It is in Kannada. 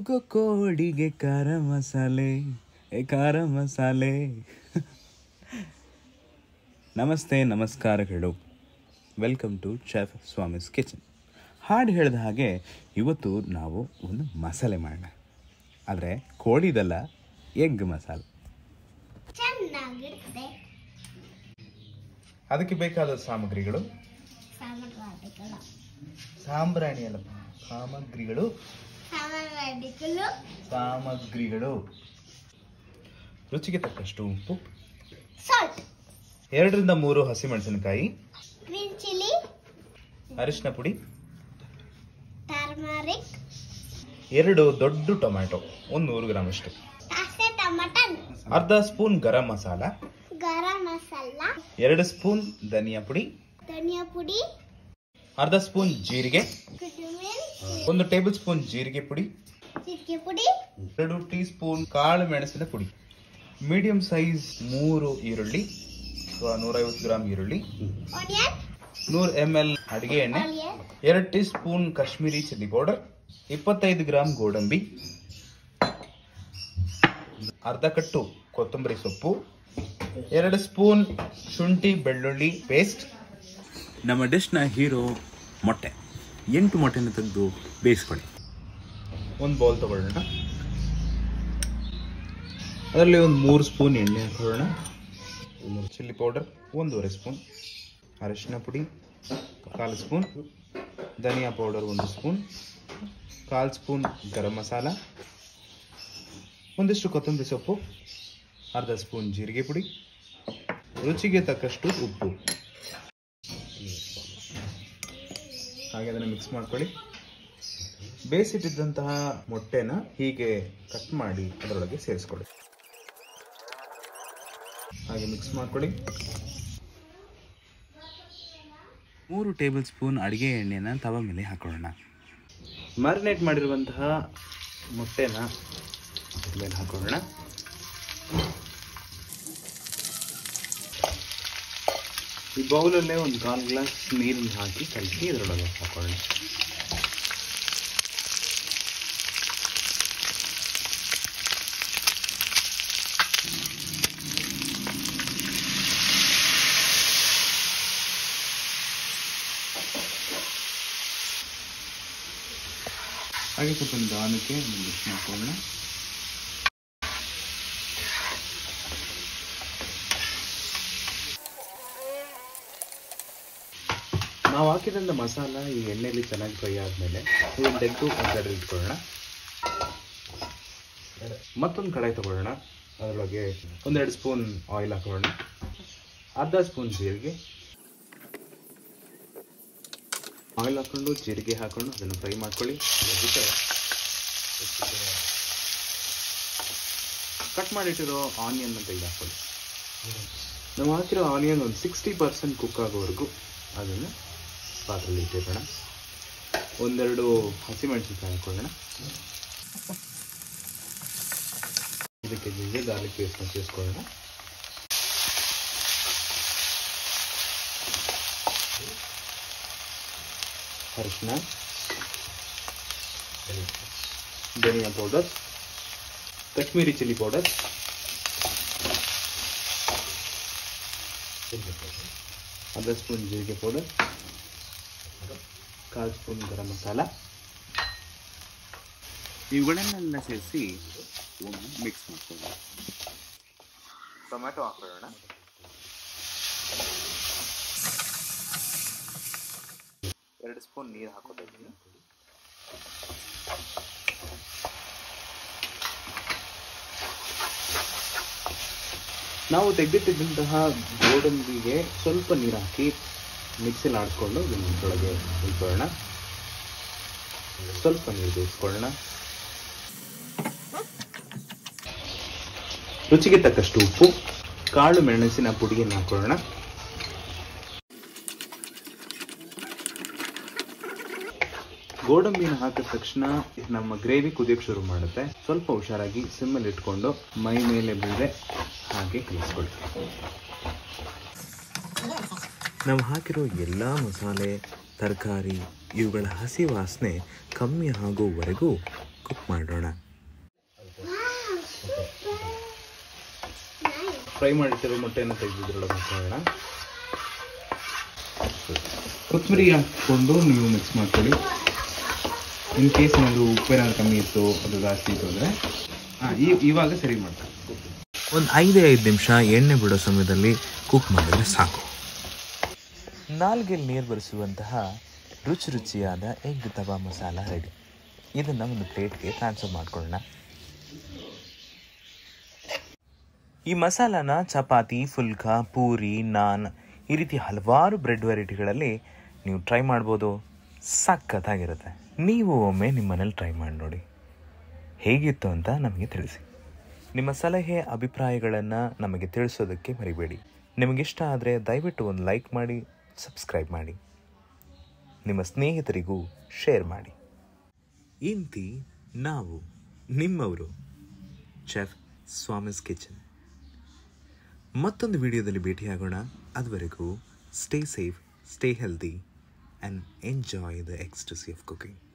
ಯಾಕೋ ಕೋಡಿಗೆ ಖಾರ ಮಸಾಲೆ ಏ ಖಾರ ಮಸಾಲೆ ನಮಸ್ತೆ ನಮಸ್ಕಾರಗಳು welcome to chef Swamy's kitchen ಹಾಡು ಹೇಳಿದ ಹಾಗೆ ಇವತ್ತು ನಾವು ಒಂದು ಮಸಾಲೆ ಮಾಡೋಣ ಆದರೆ ಕೋಳಿದಲ್ಲ ಎಗ್ ಮಸಾಲೆ ಚೆನ್ನಾಗಿರುತ್ತೆ ಅದಕ್ಕೆ ಬೇಕಾದ ಸಾಮಗ್ರಿಗಳು ಸಾಮಗ್ರಿಗಳು ಸಾಂಬ್ರಾಣಿ ಅಲ್ಲ ಸಾಮಗ್ರಿಗಳು ಸಾಮಗ್ರಿಗಳು ಸಾಮಗ್ರಿಗಳು ರುಚಿಗೆ ತಕ್ಕಷ್ಟು ಉಪ್ಪು ಸಾಲ್ಟ್ ಎರಡರಿಂದ ಮೂರು ಹಸಿಮೆಣಸಿನಕಾಯಿ ಗ್ರೀನ್ ಚಿಲ್ಲಿ ಅರಿಶಿನ ಪುಡಿ ಟರ್ಮರಿಕ್ ಎರಡು ದೊಡ್ಡ ಟೊಮ್ಯಾಟೊ ಒಂದು ನೂರು ಗ್ರಾಮ್ ಅಷ್ಟು ಹಸೆ ಟಮಟನ್ ಅರ್ಧ ಸ್ಪೂನ್ ಗರಂ ಮಸಾಲ ಗರಂ ಮಸಾಲ ಎರಡು ಸ್ಪೂನ್ ಧನಿಯಾ ಪುಡಿ ಧನಿಯಾ ಪುಡಿ ಅರ್ಧ ಸ್ಪೂನ್ ಜೀರಿಗೆ ಕುಟುಂಬಿನ್ ಒಂದು ಟೇಬಲ್ ಸ್ಪೂನ್ ಜೀರಿಗೆ ಪುಡಿ ಚಿಕ್ಕೆ ಪುಡಿ ಎರಡು ಟೀ ಸ್ಪೂನ್ ಕಾಳು ಮೆಣಸಿನ ಪುಡಿ ಮೀಡಿಯಂ ಸೈಜ್ ಮೂರು ಈರುಳ್ಳಿ ಅಥವಾ ನೂರೈವತ್ತು ಗ್ರಾಮ್ ಈರುಳ್ಳಿ ಆನಿಯನ್ ನೂರು ಎಮ್ ಎಲ್ ಅಡಿಗೆ ಎಣ್ಣೆ ಆನಿಯನ್ ಎರಡು teaspoon Kashmiri chilli powder ಇಪ್ಪತ್ತೈದು ಗ್ರಾಮ್ ಗೋಡಂಬಿ ಅರ್ಧ ಕಟ್ಟು ಕೊತ್ತಂಬರಿ ಸೊಪ್ಪು ಎರಡು ಸ್ಪೂನ್ ಶುಂಠಿ ಬೆಳ್ಳುಳ್ಳಿ ಪೇಸ್ಟ್ ನಮ್ಮ ಡಿಶ್ನ ಹೀರೋ ಮೊಟ್ಟೆ ಎಂಟು ಮೊಟ್ಟೆನ ತೆಗೆದು ಬೇಯಿಸ್ಕೊಳ್ಳಿ ಒಂದು ಬೌಲ್ ತಗೊಳ್ಳೋಣ ಅದರಲ್ಲಿ ಒಂದು ಮೂರು ಸ್ಪೂನ್ ಎಣ್ಣೆ ಹಾಕೊಳ್ಳೋಣ ಮೂರು ಚಿಲ್ಲಿ ಪೌಡರ್ ಒಂದೂವರೆ ಸ್ಪೂನ್ ಅರಿಶಿನ ಪುಡಿ ಕಾಲು ಸ್ಪೂನ್ ಧನಿಯಾ ಪೌಡರ್ ಒಂದು ಸ್ಪೂನ್ ಕಾಲು ಸ್ಪೂನ್ ಗರಂ ಮಸಾಲ ಒಂದಿಷ್ಟು ಕೊತ್ತಂಬರಿ ಸೊಪ್ಪು ಅರ್ಧ ಸ್ಪೂನ್ ಜೀರಿಗೆ ಪುಡಿ ರುಚಿಗೆ ತಕ್ಕಷ್ಟು ಉಪ್ಪು ಹಾಗೆ ಅದನ್ನು ಮಿಕ್ಸ್ ಮಾಡ್ಕೊಳ್ಳಿ ಬೇಯಿಸಿಟ್ಟಿದ್ದಂತಹ ಮೊಟ್ಟೆನ ಹೀಗೆ ಕಟ್ ಮಾಡಿ ಅದರೊಳಗೆ ಸೇರಿಸ್ಕೊಳ್ಳಿ ಹಾಗೆ ಮಿಕ್ಸ್ ಮಾಡ್ಕೊಳ್ಳಿ ಮೂರು ಟೇಬಲ್ ಸ್ಪೂನ್ ಅಡುಗೆ ಎಣ್ಣೆನ ತವ ಮೇಲೆ ಹಾಕೊಳ್ಳೋಣ ಮ್ಯಾರಿನೇಟ್ ಮಾಡಿರುವಂತಹ ಮೊಟ್ಟೆನ ಅದ್ರ ಮೇಲೆ ಹಾಕೊಳ್ಳೋಣ ಈ ಬೌಲಲ್ಲೇ ಒಂದು ಕಾಲು ಗ್ಲಾಸ್ ನೀರನ್ನು ಹಾಕಿ ಕಲಸಿ ಇದರೊಳಗೆ ಹಾಕೊಳ್ಳೋಣ ಹಾಗೆ ಸ್ವಲ್ಪ ನಿಧಾನಕ್ಕೆ ಮಿಕ್ಸ್ ಮಾಡ್ಕೊಳ್ಳೋಣ ನಾವು ಹಾಕಿದಂಥ ಮಸಾಲ ಈ ಎಣ್ಣೆಯಲ್ಲಿ ಚೆನ್ನಾಗಿ ಫ್ರೈ ಆದಮೇಲೆ ಇದನ್ನು ತೆಗೆದು ಒಂದು ಕಡೆ ಇಟ್ಕೊಳ್ಳೋಣ ಮತ್ತೊಂದು ಕಡಾಯಿ ತಗೊಳ್ಳೋಣ ಅದರೊಳಗೆ ಒಂದೆರಡು ಸ್ಪೂನ್ ಆಯಿಲ್ ಹಾಕೊಳ್ಳೋಣ ಅರ್ಧ ಸ್ಪೂನ್ ಜೀರಿಗೆ ಆಯಿಲ್ ಹಾಕೊಂಡು ಜೀರಿಗೆ ಹಾಕೊಂಡು ಅದನ್ನು ಫ್ರೈ ಮಾಡ್ಕೊಳ್ಳಿ ಅದ್ರ ಜೊತೆ ಕಟ್ ಮಾಡಿಟ್ಟಿರೋ ಆನಿಯನ್ ತೆಗೆದು ಹಾಕೊಳ್ಳಿ ನಾವು ಹಾಕಿರೋ ಆನಿಯನ್ ಒಂದು ಸಿಕ್ಸ್ಟಿ ಪರ್ಸೆಂಟ್ ಕುಕ್ ಆಗೋವರೆಗೂ ಅದನ್ನು ಪಾತ್ರೆಯಲ್ಲಿ ಇಟ್ಟಿರೋಣ ಒಂದೆರಡು ಹಸಿಮೆಣಸಿನ್ಕಾಯಿ ಹಾಕೊಳ್ಳೋಣ ಇದಕ್ಕೆ ಜಿಂಜರ್ ಗಾರ್ಲಿಕ್ ಪೇಸ್ಟ್ನ ಸೇರಿಸ್ಕೊಳ್ಳೋಣ ಅರಿಶಿನ ಧನಿಯಾ ಪೌಡರ್ ಕಾಶ್ಮೀರಿ ಚಿಲ್ಲಿ ಪೌಡರ್ ಅರ್ಧ ಸ್ಪೂನ್ ಜೀರಿಗೆ ಪೌಡರ್ ಕಾಲು ಸ್ಪೂನ್ ಗರಂ ಮಸಾಲ ಇವುಗಳನ್ನೆಲ್ಲ ಸೇರಿಸಿ ಒಮ್ಮೆ ಮಿಕ್ಸ್ ಮಾಡ್ಕೊಳ್ಳೋಣ ಟೊಮ್ಯಾಟೊ ಹಾಕೊಳ್ಳೋಣ ಎರಡು ಸ್ಪೂನ್ ನೀರು ಹಾಕೋತಾ ಇದ್ದೀನಿ ನಾವು ತೆಗೆದಿಟ್ಟಿದ್ದಂತಹ ಗೋಡಂಬಿಗೆ ಸ್ವಲ್ಪ ನೀರು ಹಾಕಿ ಮಿಕ್ಸಿಲಿ ಆಡಿಸ್ಕೊಂಡು ಇದರೊಳಗೆ ಇಟ್ಕೊಳ್ಳೋಣ ಸ್ವಲ್ಪ ನೀರು ಬೇಯಿಸ್ಕೊಳ್ಳೋಣ ರುಚಿಗೆ ತಕ್ಕಷ್ಟು ಉಪ್ಪು ಕಾಳು ಮೆಣಸಿನ ಪುಡಿಯನ್ನು ಹಾಕೊಳ್ಳೋಣ ಗೋಡಂಬಿನ ಹಾಕಿದ ತಕ್ಷಣ ನಮ್ಮ ಗ್ರೇವಿ ಕುದಿಯೋಕೆ ಶುರು ಮಾಡುತ್ತೆ ಸ್ವಲ್ಪ ಹುಷಾರಾಗಿ ಸಿಮ್ಮಲ್ಲಿ ಇಟ್ಕೊಂಡು ಮೈ ಮೇಲೆ ಬೀರೆ ಹಾಗೆ ಕಲಿಸ್ಕೊಳ್ಳಿ ನಾವು ಹಾಕಿರೋ ಎಲ್ಲ ಮಸಾಲೆ ತರಕಾರಿ ಇವುಗಳ ಹಸಿ ವಾಸನೆ ಕಮ್ಮಿ ಆಗೋವರೆಗೂ ಕುಕ್ ಮಾಡೋಣ Wow, super. Nice. ಫ್ರೈ ಮಾಡಿಟ್ಟಿರೋ ಮೊಟ್ಟೆಯನ್ನು ತೆಗೆದಿದ್ರೊಳಗೆ ಹಾಕೋಣ ಕೊತ್ತಂಬರಿ ಹಾಕ್ಕೊಂಡು ನೀವು ಮಿಕ್ಸ್ ಮಾಡ್ಕೊಳ್ಳಿ ಇನ್ ಕೇಸ್ ಏನಾದರೂ ಉಪ್ಪೇನಾದ್ರು ಕಮ್ಮಿ ಇತ್ತು ಅದು ಜಾಸ್ತಿ ಇತ್ತು ಅಂದರೆ ಹಾಂ ಇವಾಗ ಸರಿ ಮಾಡ್ತಾರೆ ಒಂದು ಐದೇ ಐದು ನಿಮಿಷ ಎಣ್ಣೆ ಬಿಡೋ ಸಮಯದಲ್ಲಿ ಕುಕ್ ಮಾಡಿದ್ರೆ ಸಾಕು ನಾಲ್ಗೆಲ್ಲಿ ನೀರು ಬರೆಸುವಂತಹ ರುಚಿ ರುಚಿಯಾದ ಎಗ್ ತವಾ ಮಸಾಲ ರೆಡಿ ಇದನ್ನು ಒಂದು ಪ್ಲೇಟ್ಗೆ ಟ್ರಾನ್ಸ್ಫರ್ ಮಾಡ್ಕೊಳ್ಳೋಣ ಈ ಮಸಾಲಾನ ಚಪಾತಿ ಫುಲ್ಕ ಪೂರಿ ನಾನ್ ಈ ರೀತಿ ಹಲವಾರು ಬ್ರೆಡ್ ವೆರೈಟಿಗಳಲ್ಲಿ ನೀವು ಟ್ರೈ ಮಾಡ್ಬೋದು ಸಖತ್ತಾಗಿರುತ್ತೆ ನೀವು ಒಮ್ಮೆ ನಿಮ್ಮ ಮನೇಲಿ ಟ್ರೈ ಮಾಡಿ ನೋಡಿ ಹೇಗಿತ್ತು ಅಂತ ನಮಗೆ ತಿಳಿಸಿ ನಿಮ್ಮ ಸಲಹೆ ಅಭಿಪ್ರಾಯಗಳನ್ನು ನಮಗೆ ತಿಳಿಸೋದಕ್ಕೆ ಮರಿಬೇಡಿ ನಿಮಗಿಷ್ಟ ಆದರೆ ದಯವಿಟ್ಟು ಒಂದು ಲೈಕ್ ಮಾಡಿ ಸಬ್ಸ್ಕ್ರೈಬ್ ಮಾಡಿ ನಿಮ್ಮ ಸ್ನೇಹಿತರಿಗೂ ಶೇರ್ ಮಾಡಿ ಇಂತಿ ನಾವು ನಿಮ್ಮವರು ಚೆಫ್ ಸ್ವಾಮಿಸ್ ಕಿಚನ್ ಮತ್ತೊಂದು ವಿಡಿಯೋದಲ್ಲಿ ಭೇಟಿಯಾಗೋಣ ಅದುವರೆಗೂ stay safe stay healthy and enjoy the ecstasy of cooking